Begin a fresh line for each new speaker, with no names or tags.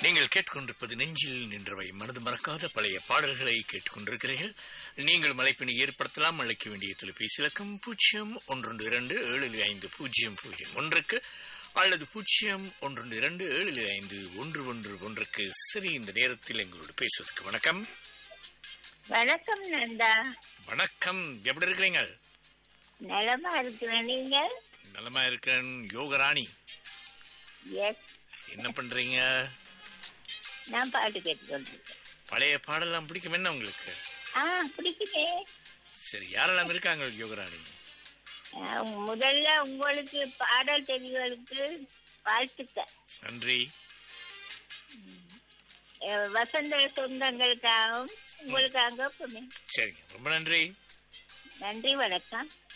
நீங்கள் கேட்டுக்கொண்டிருப்பது நெஞ்சில் நின்றவை மனது மறக்காத பழைய பாடல்களை கேட்டுக்கொண்டிருக்கிறீர்கள் நீங்கள் மலைப்பினை ஏற்படுத்தலாம் அழைக்க வேண்டிய தொலைபேசி இலக்கம் பூஜ்ஜியம் ஒன்று இரண்டு ஏழு ஐந்து பூஜ்ஜியம் பூஜ்ஜியம் ஒன்றுக்கு அல்லது பூஜ்ஜியம் ஒன்று இரண்டு ஏழு ஐந்து ஒன்று ஒன்று ஒன்றுக்கு சரி இந்த நேரத்தில் எங்களோடு பேசுவதற்கு வணக்கம்
வணக்கம் நந்தா
வணக்கம் எப்படி இருக்கிறீங்க
நலமா இருக்கிறேன் நீங்க
நலமா இருக்கிறேன் யோகராணி
எஸ்
என்ன பண்றீங்க
நான் பாட்டு கேட்டுக்கொண்டிருக்கேன்
பழைய பாடலாம் பிடிக்கும் என்ன உங்களுக்கு
ஆ பிடிக்குமே
சரி யாரெல்லாம் இருக்காங்க யோகராணி
ஆ, முதல்ல உங்களுக்கு பாடல் தெரிவுகளுக்கு வாழ்த்துக்கள்
நன்றி
அஹ், வசந்த சொந்தங்களுக்காகவும் உங்களுக்காக பொண்ணு
சரிங்க ரொம்ப நன்றி
நன்றி வணக்கம்